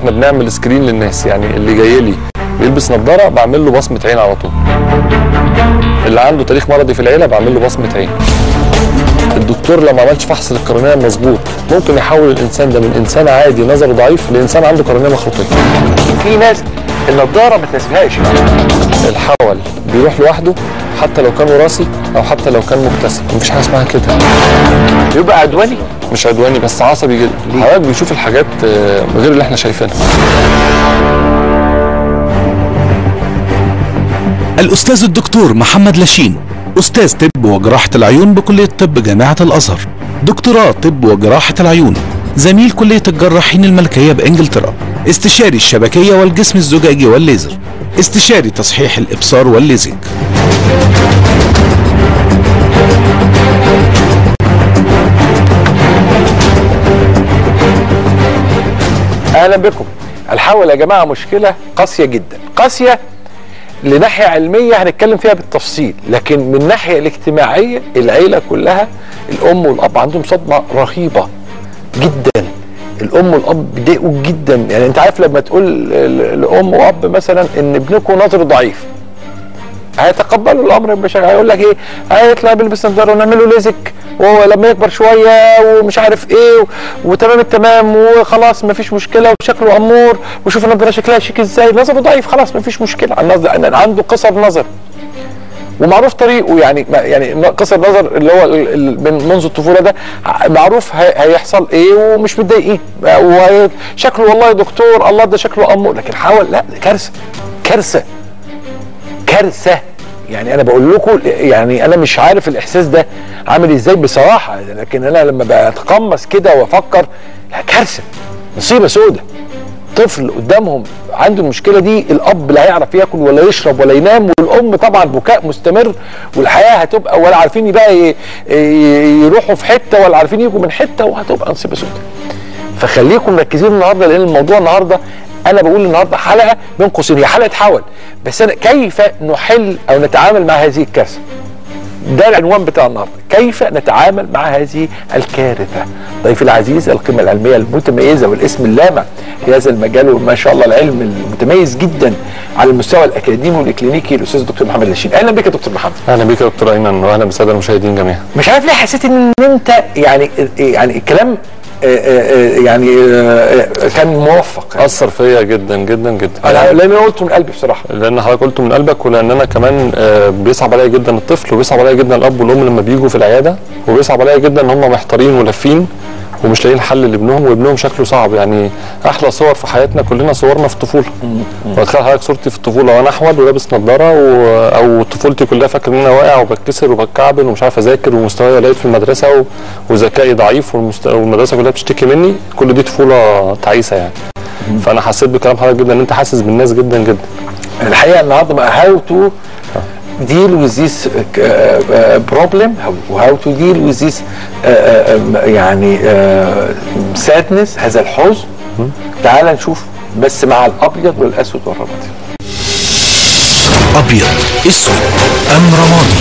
احنا بنعمل سكرين للناس يعني اللي جاي لي بيلبس نظاره بعمل له بصمه عين على طول اللي عنده تاريخ مرضي في العيله بعمل له بصمه عين الدكتور لو ما عملش فحص للقرنيه مظبوط ممكن يحول الانسان ده من انسان عادي نظره ضعيف لانسان عنده قرنيه مخروطيه في ناس النضاره ما تناسبهاش الحول بيروح لوحده حتى لو كان وراثي او حتى لو كان مكتسب مفيش حاجه اسمها كده يبقى عدواني مش عدواني بس عصبي جدا حضرتك بيشوف الحاجات آه، غير اللي احنا شايفينها الأستاذ الدكتور محمد لاشين أستاذ طب وجراحة العيون بكلية طب جامعة الأزهر دكتوراه طب وجراحة العيون زميل كلية الجراحين الملكية بإنجلترا استشاري الشبكية والجسم الزجاجي والليزر استشاري تصحيح الإبصار والليزك اهلا بكم الحول يا جماعه مشكله قاسيه جدا قاسيه لناحيه علميه هنتكلم فيها بالتفصيل لكن من الناحيه الاجتماعيه العيله كلها الام والاب عندهم صدمه رهيبه جدا الام والاب بيضايقوا جدا يعني انت عارف لما تقول ل- لام واب مثلا ان ابنكم نظره ضعيف هيتقبلوا الامر مش هيقول لك ايه هيطلع بيلبس نظاره ونعمل له ليزك وهو لما يكبر شويه ومش عارف ايه و- وتمام التمام وخلاص مفيش مشكله وشكله امور وشوف النظاره شكلها شيك ازاي نظره ضعيف خلاص مفيش مشكله النظر أنا عنده قصر نظر ومعروف طريقه يعني ما- يعني قصر نظر اللي هو ال- ال- من منذ الطفوله ده ع- معروف هي- هيحصل ايه ومش متضايقين وشكله والله يا دكتور الله ده شكله امور لكن حاول لا ده كارثه كارثه كارثه يعني انا بقول لكم يعني انا مش عارف الاحساس ده عامل ازاي بصراحه لكن انا لما بتقمص كده وافكر لا كارثه مصيبه سودة طفل قدامهم عنده المشكله دي الاب لا هيعرف ياكل ولا يشرب ولا ينام والام طبعا بكاء مستمر والحياه هتبقى ولا عارفين بقى ي- ي- يروحوا في حته ولا عارفين يجوا من حته وهتبقى مصيبه سودة فخليكم مركزين النهارده لان الموضوع النهارده انا بقول النهارده حلقه بين قوسين هي حلقه حول بس انا كيف نحل او نتعامل مع هذه الكارثه ده العنوان بتاع النهارده كيف نتعامل مع هذه الكارثه ضيفي العزيز القيمه العلميه المتميزه والاسم اللامع في هذا المجال وما شاء الله العلم المتميز جدا على المستوى الاكاديمي والاكلينيكي الاستاذ الدكتور محمد لاشين اهلا بك يا دكتور محمد اهلا بيك يا دكتور ايمن واهلا بالساده المشاهدين جميعا مش عارف ليه حسيت ان انت يعني يعني الكلام آه، آه، آه، يعني آه، آه، كان موفق اثر فيا جدا جدا جدا انا لان انا قلته من قلبي بصراحه لان حضرتك قلته من قلبك ولان انا كمان آه، بيصعب عليا جدا الطفل وبيصعب عليا جدا الاب والام لما بيجوا في العياده وبيصعب عليا جدا ان هم محتارين ولافين ومش لاقيين حل لابنهم وابنهم شكله صعب يعني احلى صور في حياتنا كلنا صورنا في الطفوله واتخيل حضرتك صورتي في الطفوله وانا احول ولابس نظاره و... او طفولتي كلها فاكر ان انا واقع وبتكسر وبتكعبل ومش عارف اذاكر ومستواي قليل في المدرسه و... وذكائي ضعيف والمست... والمدرسه كلها بتشتكي مني كل دي طفوله تعيسه يعني فانا حسيت بكلام حضرتك جدا ان انت حاسس بالناس جدا جدا الحقيقه النهارده بقى هاو تو deal with this uh, uh, problem how, how to deal with this uh, uh, يعني uh, sadness هذا الحزن تعال نشوف بس مع الابيض والاسود والرمادي أبيض أسود أم رمادي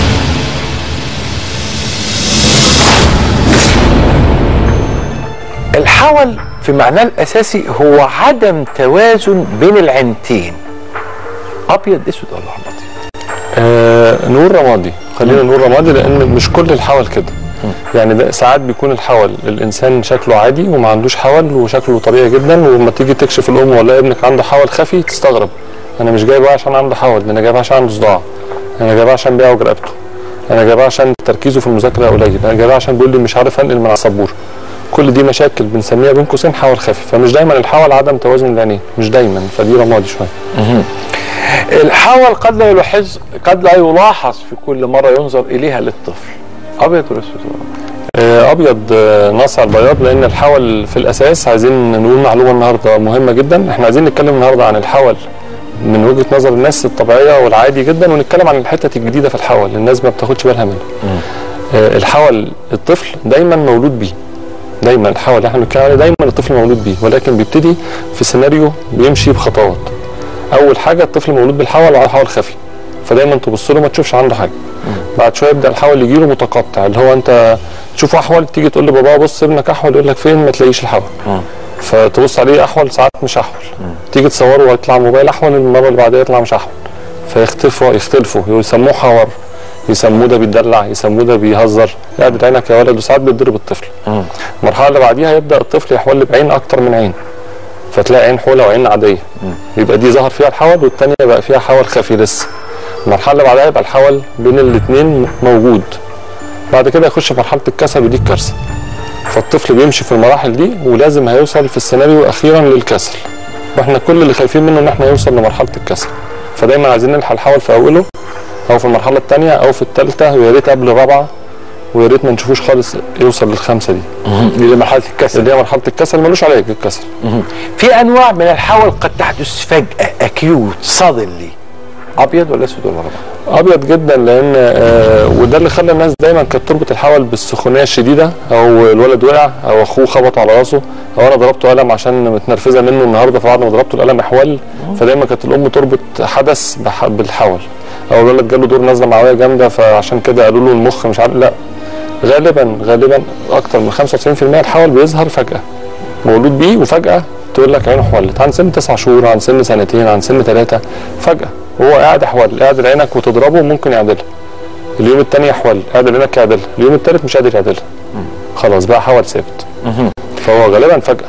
الحول في معناه الاساسي هو عدم توازن بين العينتين ابيض اسود ولا رمادي آه نقول رمادي خلينا نقول رمادي لان مش كل الحول كده يعني ده ساعات بيكون الحول الانسان شكله عادي وما عندوش حول وشكله طبيعي جدا ولما تيجي تكشف الام ولا ابنك عنده حول خفي تستغرب انا مش جايبه عشان عنده حول ده انا جايبه عشان عنده صداع انا جايبه عشان بيعوج رقبته انا جايبه عشان تركيزه في المذاكره قليل انا جايبه عشان بيقول لي مش عارف انقل من على السبوره كل دي مشاكل بنسميها بين قوسين حول خفي فمش دايما الحول عدم توازن العينين مش دايما فدي رمادي شويه الحول قد لا يلاحظ قد لا يلاحظ في كل مره ينظر اليها للطفل ابيض ولا اسود ولا رمادي؟ آه، ابيض آه، ناصع البياض لان الحول في الاساس عايزين نقول معلومه النهارده مهمه جدا احنا عايزين نتكلم النهارده عن الحول من وجهه نظر الناس الطبيعيه والعادي جدا ونتكلم عن الحته الجديده في الحول الناس ما بتاخدش بالها منها آه، الحول الطفل دايما مولود بيه دايما الحول اللي احنا بنتكلم عليه دايما الطفل مولود بيه ولكن بيبتدي في سيناريو بيمشي بخطوات اول حاجه الطفل مولود بالحول وعنده حول خفي فدايما تبص له ما تشوفش عنده حاجه بعد شويه يبدا الحول يجي له متقطع اللي هو انت تشوف احول تيجي تقول لبابا بص ابنك احول يقول لك فين ما تلاقيش الحول فتبص عليه احول ساعات مش احول تيجي تصوره ويطلع موبايل احول المره اللي بعدها يطلع مش احول فيختلفوا يختلفوا يسموه حور يسموه ده بيدلع يسموه ده بيهزر قاعد عينك يا ولد وساعات بيتضرب الطفل المرحله اللي بعديها يبدا الطفل يحول بعين اكتر من عين فتلاقي عين حوله وعين عاديه يبقى دي ظهر فيها الحول والثانيه بقى فيها حول خفي لسه المرحله اللي بعدها يبقى الحول بين الاثنين موجود بعد كده يخش في مرحله الكسل ودي الكارثه فالطفل بيمشي في المراحل دي ولازم هيوصل في السيناريو اخيرا للكسل واحنا كل اللي خايفين منه ان احنا يوصل لمرحله الكسل فدايما عايزين نلحق الحول في اوله او في المرحله الثانيه او في الثالثه ويا ريت قبل الرابعه ويا ريت ما نشوفوش خالص يوصل للخمسه دي دي مرحله الكسل اللي هي مرحله الكسل ملوش علاج الكسل في انواع من الحول قد تحدث فجاه اكيوت صادنلي ابيض ولا اسود ولا ربع ابيض جدا لان آه وده اللي خلى الناس دايما كانت تربط الحول بالسخونيه الشديده او الولد وقع او اخوه خبط على راسه او انا ضربته قلم عشان متنرفزه منه النهارده فبعد ما ضربته القلم احول فدايما كانت الام تربط حدث بح- بالحول او الولد جاله دور نزله معويه جامده فعشان كده قالوا له المخ مش عارف لا غالبا غالبا اكتر من 95% الحول بيظهر فجاه مولود بيه وفجاه تقول لك عينه حولت عن سن تسع شهور عن سن سنتين عن سن ثلاثه فجاه وهو قاعد احول قاعد عينك وتضربه ممكن يعدلها اليوم الثاني يحول قاعد عينك يعدلها اليوم الثالث مش قادر يعدلها خلاص بقى حول ثابت فهو غالبا فجاه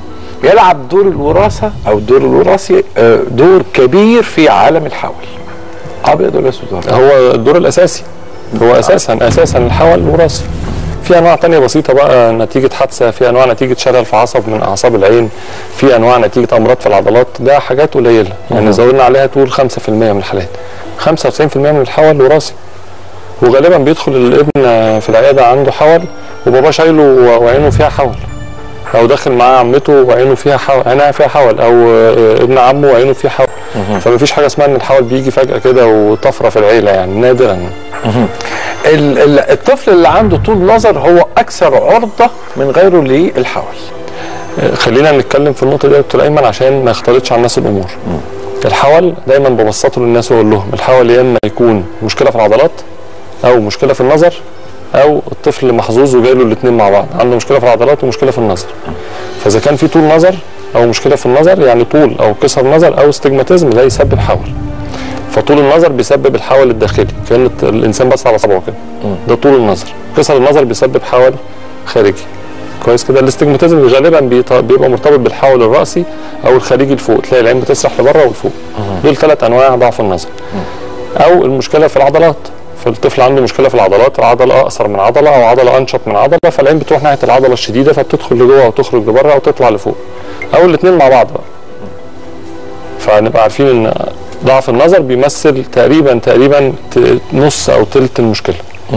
يلعب دور الوراثه او الدور الوراثي آه، دور كبير في عالم الحول ابيض ولا اسود ولا ربع؟ هو الدور الاساسي هو اساسا اساسا الحول وراثي في انواع تانية بسيطه بقى نتيجه حادثه في انواع نتيجه شلل في عصب من اعصاب العين في انواع نتيجه امراض في العضلات ده حاجات قليله يعني زودنا عليها طول 5% من الحالات 95% من الحول وراثي وغالبا بيدخل الابن في العياده عنده حول وباباه شايله وعينه فيها حول او داخل معاه عمته وعينه فيها حول عينها فيها حول او آه، ابن عمه وعينه فيه حول فمفيش حاجه اسمها ان الحول بيجي فجاه كده وطفره في العيله يعني نادرا ال- ال- الطفل اللي عنده طول نظر هو اكثر عرضه من غيره للحول آه، خلينا نتكلم في النقطه دي يا دكتور ايمن عشان ما يختلطش على الناس الامور الحول دايما ببسطه للناس واقول لهم الحول يا اما يكون مشكله في العضلات او مشكله في النظر او الطفل محظوظ وجاي له الاثنين مع بعض عنده مشكله في العضلات ومشكله في النظر فاذا كان في طول نظر او مشكله في النظر يعني طول او قصر نظر او استجماتيزم ده يسبب حول فطول النظر بيسبب الحول الداخلي كان الت- الانسان بس على صبعه كده ده طول النظر قصر النظر بيسبب حول خارجي كويس كده الاستجماتيزم غالبا بيط- بيبقى مرتبط بالحول الراسي او الخارجي لفوق تلاقي العين بتسرح لبره ولفوق دول ثلاث انواع ضعف النظر او المشكله في العضلات فالطفل عنده مشكله في العضلات العضله اقصر من عضله او عضله انشط من عضله فالعين بتروح ناحيه العضله الشديده فبتدخل لجوه او تخرج لبره او تطلع لفوق او الاثنين مع بعض بقى فنبقى عارفين ان ضعف النظر بيمثل تقريبا تقريبا ت- نص او ثلث المشكله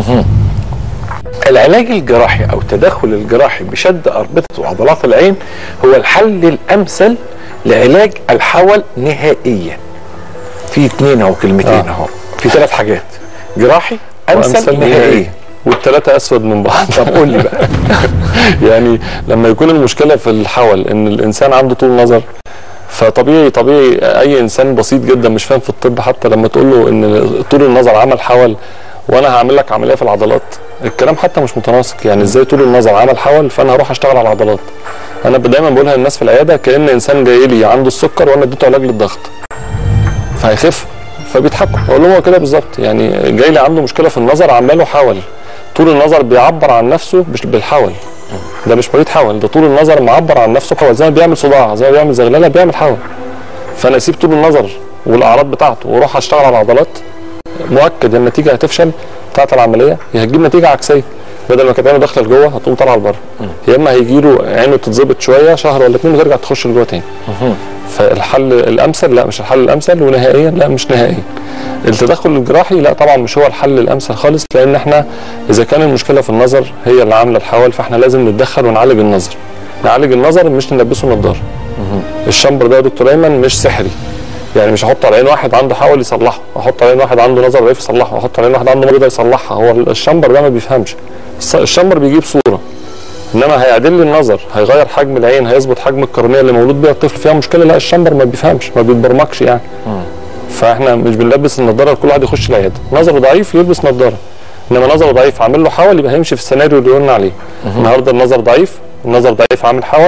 العلاج الجراحي او التدخل الجراحي بشد اربطه عضلات العين هو الحل الامثل لعلاج الحول نهائيا في اتنين اهو كلمتين آه. اهو في ثلاث حاجات جراحي امثل نهائيا والثلاثه اسود من بعض طب قول لي بقى يعني لما يكون المشكله في الحول ان الانسان عنده طول نظر فطبيعي طبيعي اي انسان بسيط جدا مش فاهم في الطب حتى لما تقول له ان طول النظر عمل حول وانا هعمل لك عمليه في العضلات الكلام حتى مش متناسق يعني ازاي طول النظر عمل حول فانا هروح اشتغل على العضلات انا دايما بقولها للناس في العياده كان انسان جاي لي عنده السكر وانا اديته علاج للضغط فهيخف فبيضحكوا اقول لهم هو كده بالظبط يعني جاي لي عنده مشكله في النظر عماله حول طول النظر بيعبر عن نفسه مش بالحول ده مش مريض حول ده طول النظر معبر عن نفسه بحول زي ما بيعمل صداع زي ما بيعمل زغلله بيعمل حول فانا اسيب طول النظر والاعراض بتاعته واروح اشتغل على العضلات مؤكد ان النتيجه هتفشل بتاعت العمليه يا هتجيب نتيجه عكسيه بدل ما كانت عينه داخله لجوه هتقوم طالعه لبره يا اما هيجي له عينه تتظبط شويه شهر ولا اتنين وترجع تخش لجوه تاني فالحل الامثل لا مش الحل الامثل ونهائيا لا مش نهائيا التدخل الجراحي لا طبعا مش هو الحل الامثل خالص لان احنا اذا كان المشكله في النظر هي اللي عامله الحول فاحنا لازم نتدخل ونعالج النظر نعالج النظر مش نلبسه نظاره الشمبر ده يا دكتور ايمن مش سحري يعني مش احط على عين واحد عنده حول يصلحه احط على عين واحد عنده نظر ضعيف يصلحه احط على عين واحد عنده مريضه يصلحها هو الشمبر ده ما بيفهمش الص- الشمبر بيجيب صوره انما هيعدل لي النظر هيغير حجم العين هيظبط حجم القرنيه اللي مولود بيها الطفل فيها مشكله لا الشمبر ما بيفهمش ما بيتبرمجش يعني فاحنا مش بنلبس النضاره لكل واحد يخش العياده نظره ضعيف يلبس نضاره انما نظره ضعيف عامل له حول يبقى هيمشي في السيناريو اللي قلنا عليه النهارده النظر ضعيف النظر ضعيف عامل حول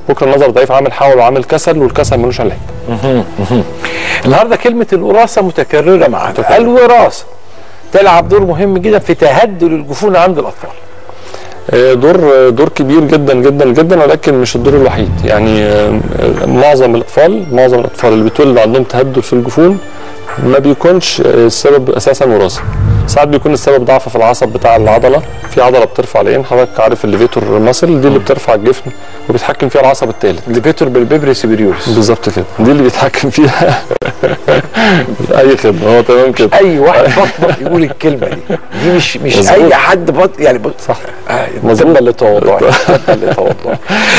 بكره النظر ضعيف عامل حول وعامل كسل والكسل ملوش علاج النهارده كلمه الوراثه متكرره معانا متكررة. الوراثه تلعب دور مهم جدا في تهدل الجفون عند الاطفال آه، دور دور كبير جدا جدا جدا ولكن مش الدور الوحيد يعني آه، آه، معظم الاطفال معظم الاطفال اللي بيتولد عندهم تهدل في الجفون ما بيكونش آه، السبب اساسا وراثي ساعات بيكون السبب ضعف في العصب بتاع العضله في عضله بترفع العين حضرتك عارف الليفيتور ماسل دي اللي بترفع الجفن وبيتحكم فيها العصب الثالث ليفيتور بالبيبري سيبريورس بالظبط كده دي اللي بيتحكم فيها اي خدمه هو تمام كده اي واحد بطنه يقول الكلمه دي دي مش مش مظبوط. اي حد بط يعني بط... صح آه مظبوط. تبا لتواضعي تبا لتواضعي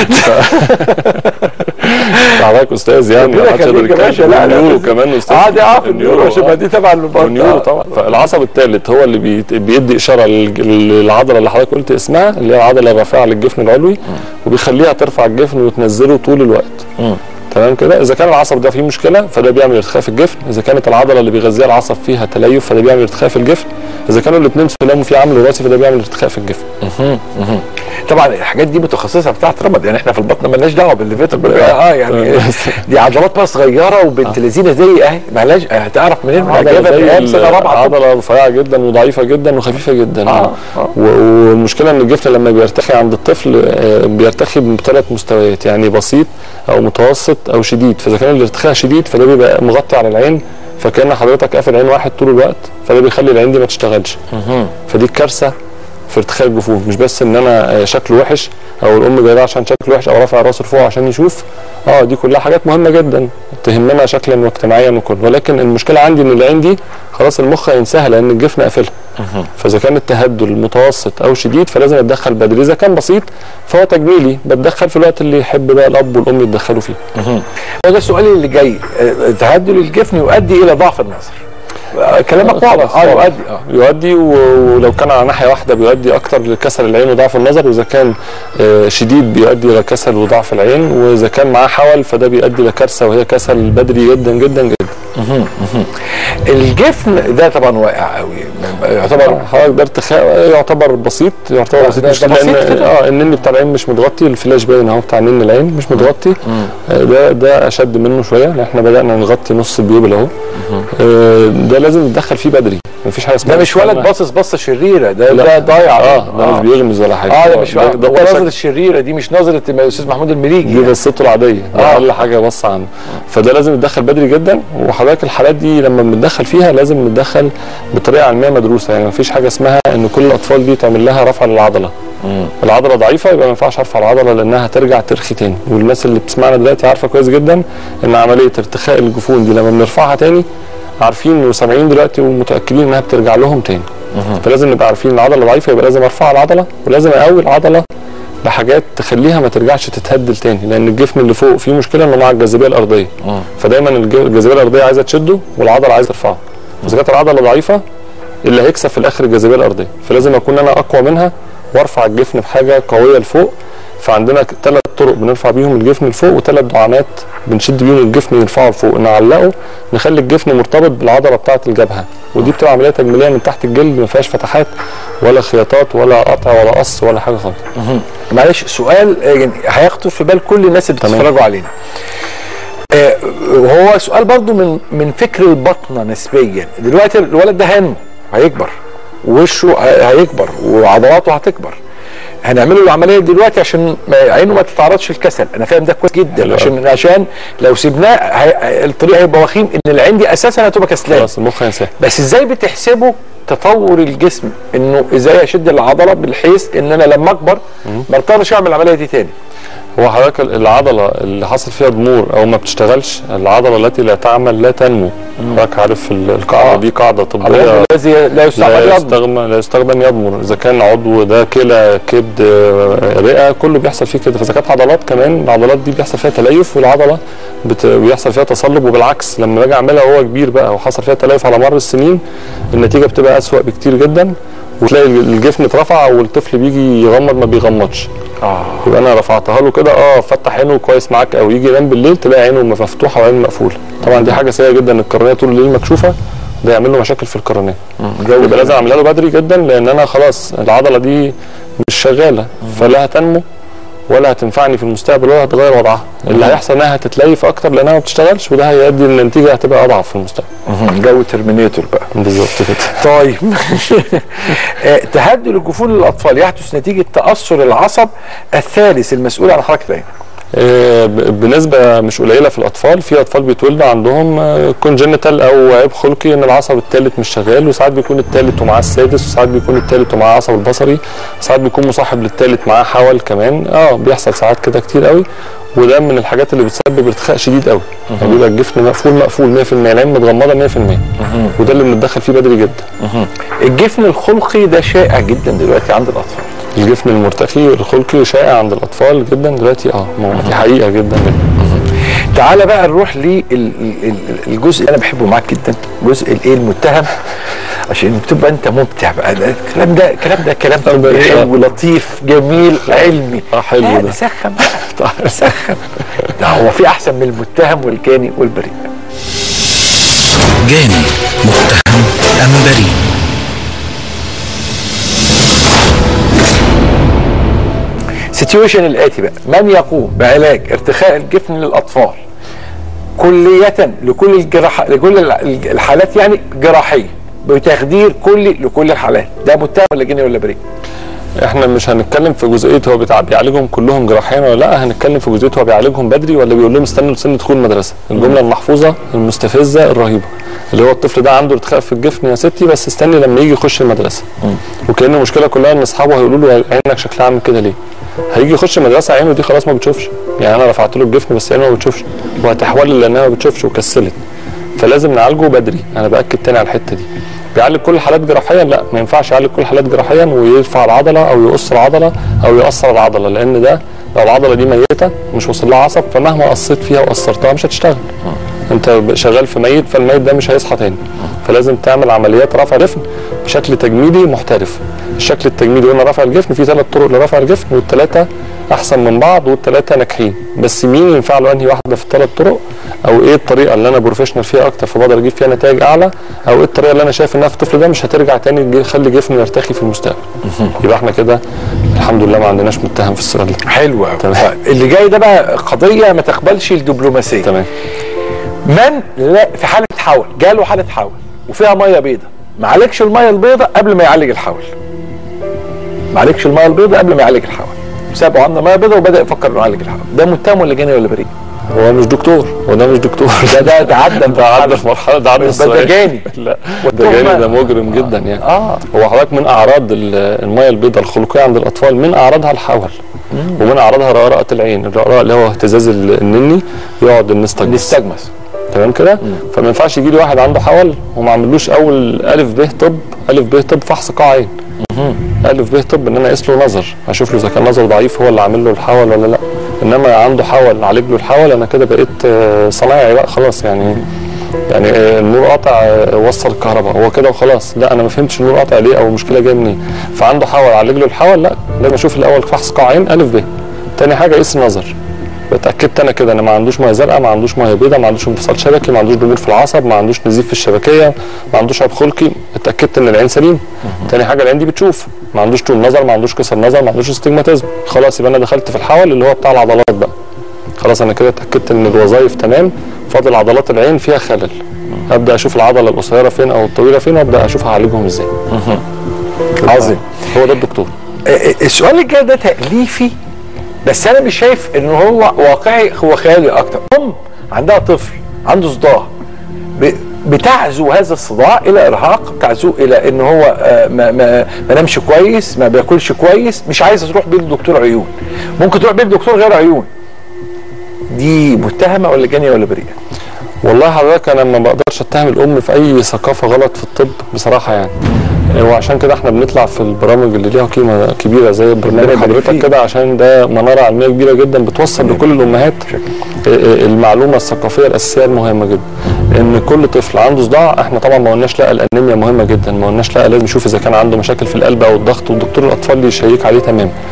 حضرتك استاذ يعني ربنا محدش يقدر يخليك يا باشا يتكلم. لا لا والنيورو بس- كمان استاذ اه دي اه في النيورو عشان ما آه. دي تبع البط- والنيورو طبعا فالعصب الثالث هو اللي بيت- بيدي اشاره لل- للعضله اللي حضرتك قلت اسمها اللي هي العضله الرافعه للجفن العلوي وبيخليها ترفع الجفن وتنزله طول الوقت مم. تمام كده اذا كان العصب ده فيه مشكله فده بيعمل ارتخاء في الجفن اذا كانت العضله اللي بيغذيها العصب فيها تليف فده بيعمل ارتخاء في الجفن اذا كانوا الاثنين سلام وفي عامل وراثي فده بيعمل ارتخاء في الجفن طبعا الحاجات دي متخصصه بتاعت رمض يعني احنا في البطن مالناش دعوه بالليفيتور اه يعني دي عضلات بقى صغيره وبنت لذينه دي اهي مالهاش هتعرف منين من عضله جايبها من زي ايام سنه رابعه عضله رفيعه جدا وضعيفه جدا وخفيفه جدا آه، آه. و- والمشكله ان الجفن لما بيرتخي عند الطفل آه، بيرتخي بثلاث مستويات يعني بسيط او متوسط او شديد فاذا كان الارتخاء شديد فده بيبقى مغطي على العين فكان حضرتك قافل عين واحد طول الوقت فده بيخلي العين دي ما تشتغلش فدي الكارثه في ارتخاء الجفون مش بس ان انا آه، شكله وحش او الام جايباه عشان شكله وحش او رافع راسه لفوق عشان يشوف اه دي كلها حاجات مهمه جدا تهمنا شكلا واجتماعيا وكل ولكن المشكله عندي ان العين دي خلاص المخ هينساها لان الجفن قافلها فاذا كان التهدل متوسط او شديد فلازم اتدخل بدري اذا كان بسيط فهو تجميلي بتدخل في الوقت اللي يحب بقى الاب والام يتدخلوا فيه هو ده السؤال اللي جاي آه، تهدل الجفن يؤدي الى ضعف النظر آه، كلامك واضح اه طبعاً. يؤدي اه يؤدي و- ولو كان على ناحيه واحده بيؤدي اكتر لكسل العين وضعف النظر واذا كان آه، شديد بيؤدي الى كسل وضعف العين واذا كان معاه حول فده بيؤدي لكارثه وهي كسل بدري جدا جدا جدا الجفن ده طبعا واقع قوي يعتبر حضرتك ده ارتخاء يعتبر بسيط يعتبر آه، بسيط ده- مش ده بسيط لان كده؟ اه النني بتاع العين مش متغطي الفلاش باين اهو بتاع نن العين مش متغطي آه، ده ده اشد منه شويه لان احنا بدانا نغطي نص البيوبل اهو آه، ده لازم نتدخل فيه بدري مفيش حاجه اسمها ده مش ولد نستنى. باصص بصه شريره ده لا. ده ضايع اه ده مش بيغمز ولا حاجه اه ده مش ده, ده, ده, ده شكل- نظره الشريره دي مش نظره الاستاذ محمود المليجي دي قصته العاديه ده آه. اقل حاجه بص عنه فده لازم يتدخل بدري جدا وحضرتك الحالات دي لما بنتدخل فيها لازم نتدخل بطريقه علميه مدروسه يعني مفيش حاجه اسمها ان كل الاطفال دي تعمل لها رفع للعضله العضله ضعيفه يبقى ما ينفعش ارفع العضله لانها هترجع ترخي تاني والناس اللي بتسمعنا دلوقتي عارفه كويس جدا ان عمليه ارتخاء الجفون دي لما بنرفعها تاني عارفين وسامعين دلوقتي ومتاكدين انها بترجع لهم تاني فلازم نبقى عارفين العضله ضعيفه يبقى لازم ارفع العضله ولازم اقوي العضله بحاجات تخليها ما ترجعش تتهدل تاني لان الجفن اللي فوق فيه مشكله انه مع الجاذبيه الارضيه فدايما الج- الجاذبيه الارضيه عايزه تشده والعضله عايزه ترفعه اذا كانت العضله ضعيفه اللي هيكسب في الاخر الجاذبيه الارضيه فلازم اكون انا اقوى منها وارفع الجفن بحاجه قويه لفوق فعندنا ثلاث طرق بنرفع بيهم الجفن لفوق وثلاث دعامات بنشد بيهم الجفن نرفعه لفوق نعلقه نخلي الجفن مرتبط بالعضله بتاعه الجبهه ودي بتبقى عمليه تجميليه من تحت الجلد ما فيهاش فتحات ولا خياطات ولا قطع ولا قص ولا حاجه خالص معلش سؤال آه، يعني هيخطر في بال كل الناس اللي تمام. بتتفرجوا علينا آه، وهو سؤال برضو من من فكر البطنه نسبيا دلوقتي الولد ده هينمو هيكبر وشه ه- هيكبر وعضلاته هتكبر هنعمله العمليه دلوقتي عشان ما عينه ما تتعرضش للكسل انا فاهم ده كويس جدا حلو عشان عشان لو سيبناه هي- الطريق هيبقى وخيم ان العين دي اساسا هتبقى كسلان خلاص المخ هينساه بس ازاي بتحسبوا تطور الجسم انه ازاي اشد العضله بحيث ان انا لما اكبر ما اضطرش اعمل العمليه دي تاني هو حضرتك العضله اللي حصل فيها ضمور او ما بتشتغلش العضله التي لا تعمل لا تنمو حضرتك عارف ال- القاعده آه. دي قاعده طبيه العضو الذي لا يستعمل لا يضمر يستخدم لا يستخدم يضمر اذا كان عضو ده كلى كبد آه، رئه كله بيحصل فيه كده فاذا كانت عضلات كمان العضلات دي بيحصل فيها تليف والعضله بت... بيحصل فيها تصلب وبالعكس لما باجي اعملها وهو كبير بقى وحصل فيها تليف على مر السنين النتيجه بتبقى اسوأ بكتير جدا وتلاقي الجفن اترفع والطفل بيجي يغمض ما بيغمضش اه يبقى انا رفعتها له كده اه فتح عينه كويس معاك او يجي ينام بالليل تلاقي عينه مفتوحه وعينه مقفوله طبعا دي حاجه سيئه جدا القرنيه طول الليل مكشوفه ده يعمل له مشاكل في القرنيه يبقى لازم اعملها له بدري جدا لان انا خلاص العضله دي مش شغاله فلا هتنمو ولا هتنفعني في المستقبل ولا هتغير وضعها اللي هيحصل انها هتتليف اكتر لانها ما بتشتغلش وده هيؤدي النتيجه هتبقى اضعف في المستقبل جو ترمينيتور بقى بالظبط كده طيب آه، تهدل الجفون للاطفال يحدث نتيجه تاثر العصب الثالث المسؤول عن حركه العين آه، ب- بنسبه مش قليله في الاطفال في اطفال بيتولدوا عندهم كونجنتال او عيب خلقي ان العصب الثالث مش شغال وساعات بيكون الثالث ومعاه السادس وساعات بيكون الثالث ومعاه العصب البصري ساعات بيكون مصاحب للثالث معاه حول كمان اه بيحصل ساعات كده كتير قوي وده من الحاجات اللي بتسبب ارتخاء شديد قوي يعني بيبقى الجفن مقفول مقفول 100% العين متغمضه 100% وده اللي بنتدخل فيه بدري جدا الجفن الخلقي ده شائع جدا دلوقتي عند الاطفال الجفن المرتخي الخلقي شائع عند الاطفال جدا دلوقتي اه دي حقيقه جدا جدا تعالى بقى نروح للجزء اللي انا بحبه معاك جدا جزء الايه المتهم عشان تبقى انت ممتع بقى ده الكلام ده الكلام ده كلام ربنا حلو لطيف جميل علمي اه حلو لا، ده. نسخن بقى نسخن ده هو في احسن من المتهم والجاني والبريء جاني متهم أم بريء سيتويشن الاتي بقى من يقوم بعلاج ارتخاء الجفن للاطفال كلية لكل الجراح لكل الع- الحالات يعني جراحية بتخدير كلي لكل الحالات ده متهم ولا جاني ولا بريء احنا مش هنتكلم في جزئيه هو بتاع بيعالجهم كلهم جراحيا ولا لا هنتكلم في جزئيه هو بيعالجهم بدري ولا بيقول لهم استنوا لسن دخول المدرسه الجمله المحفوظه المستفزه الرهيبه اللي هو الطفل ده عنده ارتخاء في الجفن يا ستي بس استني لما يجي يخش المدرسه وكان المشكله كلها ان اصحابه هيقولوا له عينك شكلها عامل كده ليه هيجي يخش المدرسه عينه دي خلاص ما بتشوفش يعني انا رفعت له الجفن بس عينه ما بتشوفش وهتحول لانها ما بتشوفش وكسلت فلازم نعالجه بدري انا باكد تاني على الحته دي بيعالج كل الحالات جراحيا لا ما ينفعش يعالج كل الحالات جراحيا ويرفع العضله او يقص العضله او يقصر العضله لان ده لو العضله دي ميته مش واصل لها عصب فمهما قصيت فيها وقصرتها مش هتشتغل انت شغال في ميت فالميت ده مش هيصحى تاني فلازم تعمل عمليات رفع جفن بشكل تجميلي محترف الشكل التجميلي قلنا رفع الجفن في ثلاث طرق لرفع الجفن والثلاثه احسن من بعض والثلاثه ناجحين بس مين ينفع له انهي واحده في الثلاث طرق او ايه الطريقه اللي انا بروفيشنال فيها اكتر فبقدر اجيب فيها نتائج اعلى او ايه الطريقه اللي انا شايف انها في الطفل ده مش هترجع تاني تجي- تخلي جفنه يرتخي في المستقبل يبقى احنا كده الحمد لله ما عندناش متهم في السؤال ده حلو قوي تمام. اللي جاي ده بقى قضيه ما تقبلش الدبلوماسيه تمام من لا في حاله حول جاله حاله حول وفيها ميه بيضاء ما عالجش الميه البيضاء قبل ما يعالج الحول ما عالجش الميه البيضاء قبل ما يعالج الحول سابه عندنا ميه بيضاء وبدا يفكر انه يعالج الحول ده متهم ولا جاني ولا بريء هو مش دكتور هو ده مش دكتور ده ده ده عدى ده عدى في مرحله ده عدى ده السؤال جاني. لا والتهمة- ده جاني ده مجرم جدا يعني اه هو حضرتك من اعراض ال- الميه البيضاء الخلقيه عند الاطفال من اعراضها الحول ومن اعراضها رقراقه العين الرقراء اللي هو اهتزاز ال- النني يقعد النستجمس نستجمس تمام كده فما ينفعش يجي لي واحد عنده حول وما عملوش اول الف ب طب الف ب طب فحص قاع عين الف ب طب ان انا اقيس له نظر اشوف له اذا كان نظره ضعيف هو اللي عامل له الحول ولا لا انما عنده حول اعالج له الحول انا كده بقيت آه، صنايعي بقى خلاص يعني يعني آه، النور قاطع آه، وصل الكهرباء هو كده وخلاص لا انا ما فهمتش النور قاطع ليه او المشكله جايه منين فعنده حول اعالج له الحول لا لازم اشوف الاول فحص قاع عين الف ب تاني حاجه قيس النظر اتاكدت انا كده ان ما عندوش ميه زرقاء ما عندوش ميه بيضاء ما عندوش انفصال شبكي ما عندوش ضمور في العصب ما عندوش نزيف في الشبكيه ما عندوش عيب خلقي اتاكدت ان العين سليم تاني حاجه العين دي بتشوف ما عندوش طول نظر ما عندوش كسر نظر ما عندوش استجماتيزم خلاص يبقى انا دخلت في الحول اللي هو بتاع العضلات بقى خلاص انا كده اتاكدت ان الوظائف تمام فاضل عضلات العين فيها خلل ابدا اشوف العضله القصيره فين او الطويله فين وابدا اشوف هعالجهم ازاي عظيم هو ده الدكتور آه، السؤال الجاي ده تأليفي بس انا مش شايف ان هو واقعي هو خيالي اكتر ام عندها طفل عنده صداع ب- بتعزو هذا الصداع الى ارهاق تعزو الى ان هو آه، ما, ما, ما نامش كويس ما بياكلش كويس مش عايزه تروح بيه لدكتور عيون ممكن تروح بيه لدكتور غير عيون دي متهمه ولا جانيه ولا بريئه والله حضرتك انا ما بقدرش اتهم الام في اي ثقافه غلط في الطب بصراحه يعني وعشان كده احنا بنطلع في البرامج اللي ليها قيمه كبيره زي برنامج ربنا يبارك حضرتك فيك. كده عشان ده مناره علميه كبيره جدا بتوصل لكل الامهات ا- ا- المعلومه الثقافيه الاساسيه المهمه جدا ان كل طفل عنده صداع احنا طبعا ما قلناش لا الانيميا مهمه جدا ما قلناش لا لازم نشوف اذا كان عنده مشاكل في القلب او الضغط ودكتور الاطفال يشيك عليه تمام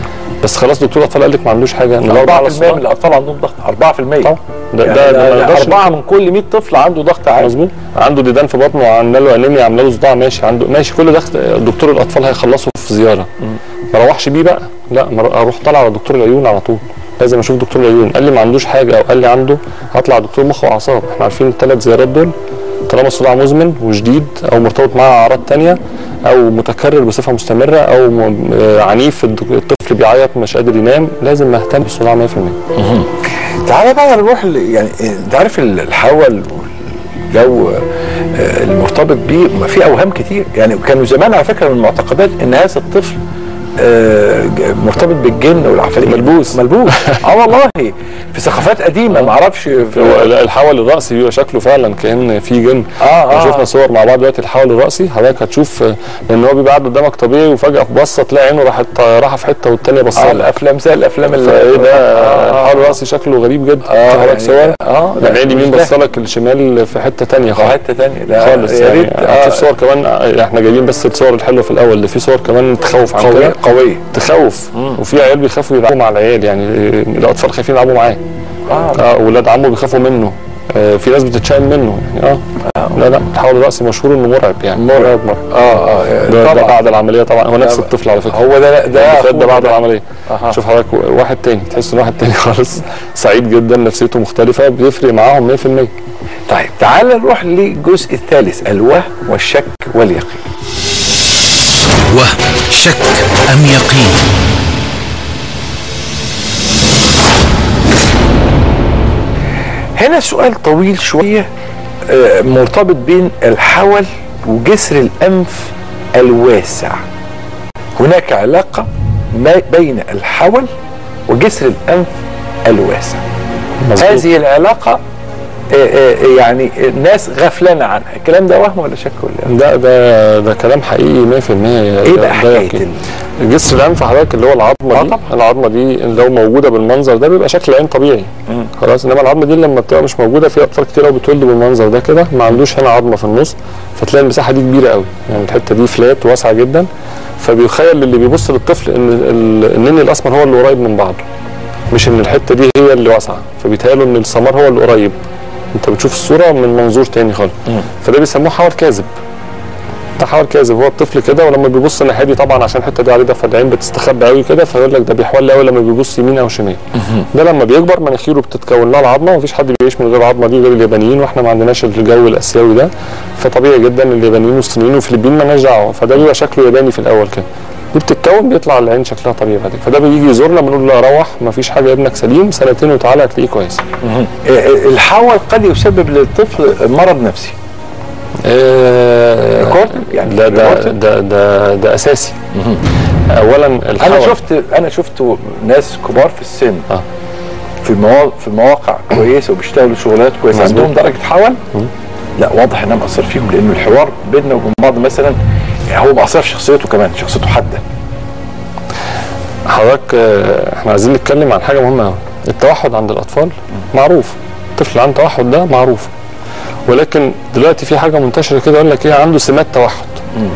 بس خلاص دكتور الاطفال قال لك ما عندوش حاجه ندور 4% على من الصداع. الاطفال عندهم ضغط 4% طبعا ده يعني ده, ده ما نقدرش أربعة من كل 100 طفل عنده ضغط عالي مظبوط عنده ديدان في بطنه وعامله له انيميا عامله له صداع ماشي عنده ماشي كل ده اخت- دكتور الاطفال هيخلصه في زياره ما اروحش بيه بقى لا ما أرو- اروح طالع على دكتور العيون على طول لازم اشوف دكتور العيون قال لي ما عندوش حاجه او قال لي عنده هطلع دكتور مخ واعصاب احنا عارفين الثلاث زيارات دول طالما الصداع مزمن وشديد او مرتبط معاه اعراض تانية او متكرر بصفه مستمره او م- آه، عنيف الدك- الطفل بيعيط مش قادر ينام لازم اهتم بالصداع 100% تعالى بقى نروح ل- يعني انت عارف ال- الحول والجو آه، المرتبط بيه ما في اوهام كتير يعني كانوا زمان على فكره من المعتقدات ان هذا الطفل آه، ج- مرتبط بالجن والعفاريت ملبوس. ملبوس اه والله في ثقافات قديمه ما اعرفش هو في لا، الحول الرأسي بيبقى شكله فعلا كأن في جن آه، آه. شفنا صور مع بعض دلوقتي الحول الرأسي حضرتك هتشوف آه، لأن هو بيبقى قاعد قدامك طبيعي وفجأة في بصة تلاقي عينه راحت راحة في حتة والتانية آه بصة لك الافلام زي الافلام اللي فايه ده آه، آه. الحول الرأسي شكله غريب جدا آه، في حضرتك يعني- صور اه لا، العين اليمين مش ده. بصة لك الشمال في حتة تانية خالص حته ثانيه لا خالص يا يعني ريت هتشوف آه، صور كمان آه، احنا جايبين بس الصور الحلوة في الأول ده في صور كمان تخوف عن قويه كده قويه تخوف وفي عيال بيخافوا يلعبوا مع العيال يعني آه، الأطفال خايفين يلعبوا معاه اه اه ولاد عمه بيخافوا منه آه في ناس بتتشائم منه يعني اه لا لا التحول الرأسي مشهور انه مرعب يعني مرعب مرعب اه اه ده, ده طبعا بعد العمليه طبعا هو نفس لا، الطفل على فكره هو ده ده ده اللي فات ده أخوه بعد العمليه أها. شوف حضرتك واحد تاني تحس ان واحد تاني خالص سعيد جدا نفسيته مختلفه بيفرق معاهم 100% طيب تعال نروح للجزء الثالث الوهم والشك واليقين وهم شك أم يقين هنا سؤال طويل شوية آه، مرتبط بين الحول وجسر الأنف الواسع هناك علاقة ما بين الحول وجسر الأنف الواسع مظبوط. هذه العلاقة آه، آه، يعني الناس غفلانة عنها الكلام ده وهم ولا شك ولا ده ده ده كلام حقيقي 100% ايه بقى حكاية ال- جسر الانف حضرتك اللي هو العظمه آه دي طبعا. العظمه دي لو موجوده بالمنظر ده بيبقى شكل عين طبيعي مم. خلاص انما العظمه دي لما بتبقى مش موجوده في اطفال كتير قوي بتولد بالمنظر ده كده ما عندوش هنا عظمه في النص فتلاقي المساحه دي كبيره قوي يعني الحته دي فلات واسعه جدا فبيخيل للي بيبص للطفل ان ال- النني الاسمر هو اللي قريب من بعضه مش ان الحته دي هي اللي واسعه فبيتهيأله ان السمار هو اللي قريب انت بتشوف الصوره من منظور تاني خالص مم. فده بيسموه حول كاذب ده حول كاذب هو الطفل كده ولما بيبص الناحيه دي طبعا عشان الحته دي عريضه فالعين بتستخبى قوي كده فيقول لك ده بيحول قوي لما بيبص يمين او شمال ده لما بيكبر مناخيره بتتكون لها العظمه ومفيش حد بيعيش من غير العظمه دي غير اليابانيين واحنا ما عندناش الجو الاسيوي ده فطبيعي جدا اليابانيين والصينيين والفلبين مالناش دعوه فده بيبقى شكله ياباني في الاول كده دي بتتكون بيطلع العين شكلها طبيعي بعد كده فده بيجي يزورنا بنقول له روح مفيش حاجه ابنك سليم سنتين وتعالى هتلاقيه كويس آه، آه، الحول قد يسبب للطفل مرض نفسي آه Recorded؟ يعني ده ده recorded؟ ده ده, ده اساسي اولا انا الحول شفت انا شفت ناس كبار في السن آه. في مواقع في مواقع كويسه وبيشتغلوا شغلات كويسه مظبوط. عندهم درجه حول لا واضح انها مأثر فيهم لان الحوار بيننا وبين بعض مثلا يعني هو مأثر في شخصيته كمان شخصيته حاده حضرتك آه، احنا عايزين نتكلم عن حاجه مهمه قوي التوحد عند الاطفال معروف الطفل عنده توحد ده معروف ولكن دلوقتي في حاجه منتشره كده يقول لك ايه عنده سمات توحد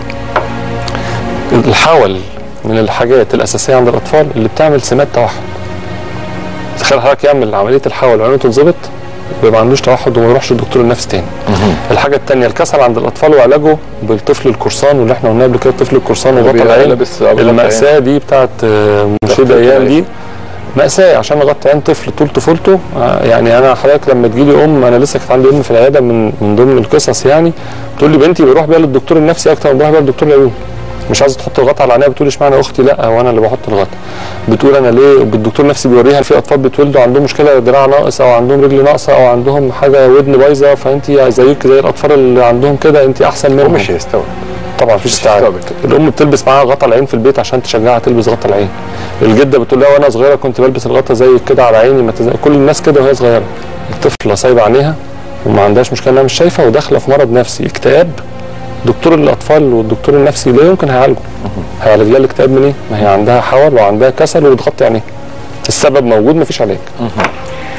الحول من الحاجات الاساسيه عند الاطفال اللي بتعمل سمات توحد تخيل حضرتك يعمل عمليه الحول وعينه تتظبط ويبقى ما عندوش توحد وما يروحش للدكتور النفسي تاني الحاجه الثانيه الكسل عند الاطفال وعلاجه بالطفل القرصان واللي احنا قلنا قبل كده الطفل القرصان وغطى العين لابس أبيض المأساة دي بتاعت آه، مرشد تغطية ايام العين. دي مأساة عشان اغطي عين طفل طول طفولته آه، يعني انا حضرتك لما تجيلي ام انا لسه كانت عندي ام في العياده من من ضمن القصص يعني تقول لي بنتي بروح بيها للدكتور النفسي اكتر من بروح بيها للدكتور العيون مش عايزه تحط الغطا على عينيها بتقول اشمعنى اختي لا وانا اللي بحط الغطا بتقول انا ليه بالدكتور النفسي بيوريها في اطفال بتولدوا عندهم مشكله دراع ناقص او عندهم رجل ناقصه او عندهم حاجه ودن بايظه فانت زيك زي الاطفال اللي عندهم كده انت احسن منهم هو مش هيستوعب طبعا مفيش استيعاب استوعب. الام بتلبس معاها غطا العين في البيت عشان تشجعها تلبس غطا العين الجده بتقول لها وانا صغيره كنت بلبس الغطا زي كده على عيني ما تز... كل الناس كده وهي صغيره الطفله سايبه عينيها وما عندهاش مشكله انها مش شايفه وداخله في مرض نفسي اكتئاب دكتور الاطفال والدكتور النفسي لا يمكن هيعالجه هيعالج لها الاكتئاب منين؟ ما هي عندها حول وعندها كسل وبتغطي عينيها السبب موجود مفيش علاج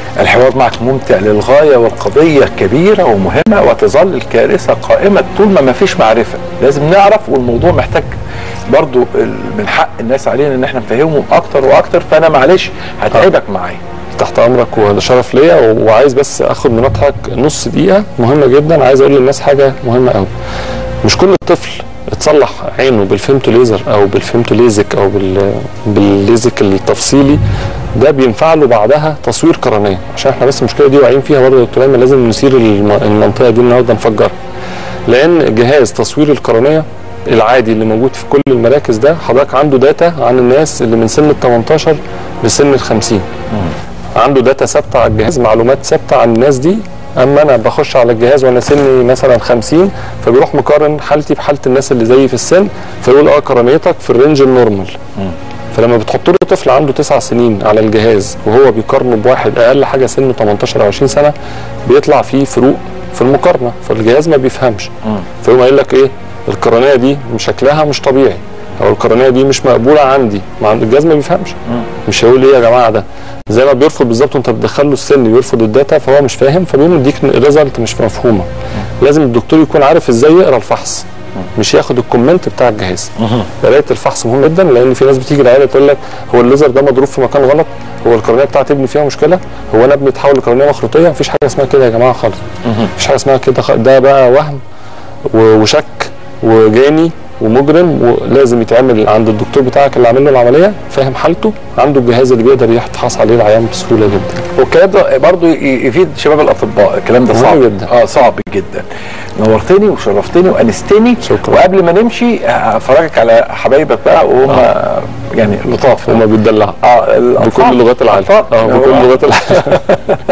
الحوار معك ممتع للغايه والقضيه كبيره ومهمه وتظل الكارثه قائمه طول ما ما فيش معرفه لازم نعرف والموضوع محتاج برضو ال- من حق الناس علينا ان احنا نفهمهم اكتر واكتر فانا معلش هتعبك معايا تحت امرك وده شرف ليا و- وعايز بس اخد من وقتك نص دقيقه مهمه جدا عايز اقول للناس حاجه مهمه قوي مش كل طفل اتصلح عينه بالفيمتو ليزر او بالفيمتو ليزك او بال... بالليزك التفصيلي ده بينفع له بعدها تصوير قرنيه عشان احنا بس المشكله دي واقعين فيها برضه يا دكتور ايمن لازم نثير الم- المنطقه دي النهارده نفجرها لان جهاز تصوير القرنيه العادي اللي موجود في كل المراكز ده حضرتك عنده داتا عن الناس اللي من سن ال 18 لسن ال 50 عنده داتا ثابته على الجهاز معلومات ثابته عن الناس دي اما انا بخش على الجهاز وانا سني مثلا 50 فبيروح مقارن حالتي بحاله الناس اللي زيي في السن فيقول اه قرنيتك في الرينج النورمال فلما بتحط له طفل عنده تسع سنين على الجهاز وهو بيقارنه بواحد اقل حاجه سنه 18 او 20 سنه بيطلع فيه فروق في المقارنه فالجهاز ما بيفهمش فيقوم قايل لك ايه القرنيه دي شكلها مش طبيعي او القرنيه دي مش مقبوله عندي مع الجهاز ما بيفهمش مش هيقول ايه يا جماعه ده زي ما بيرفض بالظبط وانت بتدخل له السن بيرفض الداتا فهو مش فاهم فبيقوم يديك ريزلت مش مفهومه لازم الدكتور يكون عارف ازاي يقرا الفحص مش ياخد الكومنت بتاع الجهاز قرايه الفحص مهم جدا لان في ناس بتيجي العياده تقول لك هو الليزر ده مضروب في مكان غلط هو القرنيه بتاعت ابني فيها مشكله هو انا ابني اتحول لقرنيه مخروطيه مفيش حاجه اسمها كده يا جماعه خالص مفيش حاجه اسمها كده خ- ده بقى وهم و- وشك وجاني ومجرم ولازم يتعمل عند الدكتور بتاعك اللي عامل له العمليه فاهم حالته عنده الجهاز اللي بيقدر يتحص عليه العيان بسهوله جدا والكلام ده برضه ي- يفيد شباب الاطباء الكلام ده مهم صعب جدا. اه صعب جدا نورتني وشرفتني وانستني شكرا. وقبل ما نمشي هفرجك على حبايبك بقى وهم آه. يعني لطاف هما بيتدلعوا اه الأطفال. بكل لغات العالم الأطفال. اه بكل هو- لغات العالم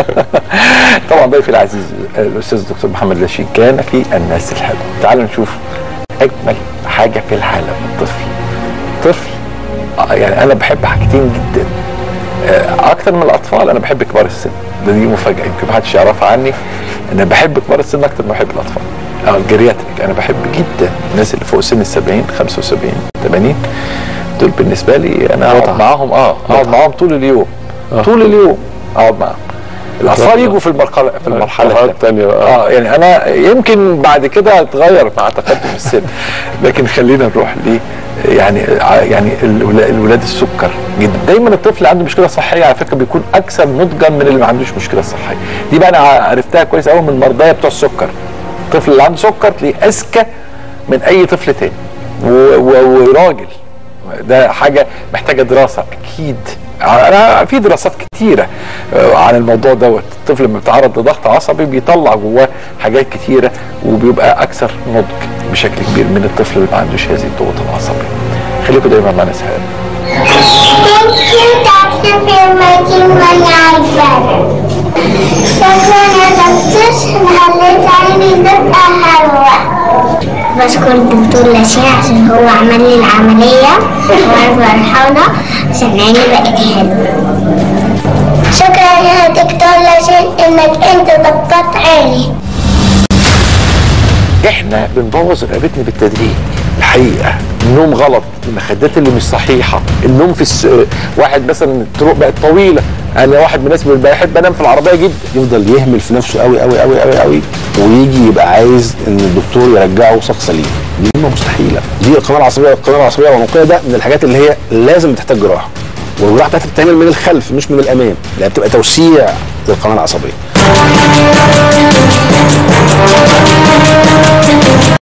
طبعا ضيفي العزيز الاستاذ الدكتور محمد لاشين كان في الناس الحلوه تعالوا نشوف اجمل حاجه في العالم الطفل طفل آه، يعني انا بحب حاجتين جدا آه، اكتر من الاطفال انا بحب كبار السن ده دي مفاجاه يمكن محدش يعرفها عني انا بحب كبار السن اكتر ما بحب الاطفال اه الجرياتريك انا بحب جدا الناس اللي فوق سن ال 70 75 80 دول بالنسبه لي انا اقعد متعة. معاهم اه اقعد معاهم طول اليوم آه. طول اليوم اقعد معاهم الاطفال بالظبط. يجوا في المرحله في المرحله المرحله التانية. الثانيه بقى اه يعني انا يمكن بعد كده اتغير مع تقدم السن لكن خلينا نروح ل يعني ع- يعني الولا- الولاد السكر جدا دايما الطفل اللي عنده مشكله صحيه على فكره بيكون اكثر نضجا من اللي ما عندوش مشكله صحيه دي بقى انا ع- عرفتها كويس قوي من المرضيه بتوع السكر الطفل اللي عنده سكر تلاقيه اذكى من اي طفل تاني و- و- وراجل ده حاجه محتاجه دراسه اكيد انا في دراسات كتيره آه، عن الموضوع دوت الطفل لما بيتعرض لضغط عصبي بيطلع جواه حاجات كتيره وبيبقى اكثر نضج بشكل كبير من الطفل اللي ما عندوش هذه الضغوط العصبي خليكم دايما معنا سهل Thank you, Doctor, for making my iPad. شكرا يا دكتور خليت عيني تبقى حلوة بشكر الدكتور لاشين عشان هو عمل لي العملية وأنا فرحانة عشان عيني بقت حلوة شكرا يا دكتور لاشين إنك أنت ظبطت عيني احنا بنبوظ رقبتنا بالتدريج الحقيقه النوم غلط المخدات اللي مش صحيحه النوم في الس... واحد مثلا الطرق بقت طويله انا واحد من الناس اللي بحب انام في العربيه جدا يفضل يهمل في نفسه قوي قوي قوي قوي قوي ويجي يبقى عايز ان الدكتور يرجعه صف سليم دي كلمه مستحيله دي القناه العصبيه القناه العصبيه والعنقيه ده من الحاجات اللي هي لازم تحتاج جراحه والجراحه بتاعتها بتتعمل من الخلف مش من الامام لان بتبقى توسيع للقناه العصبيه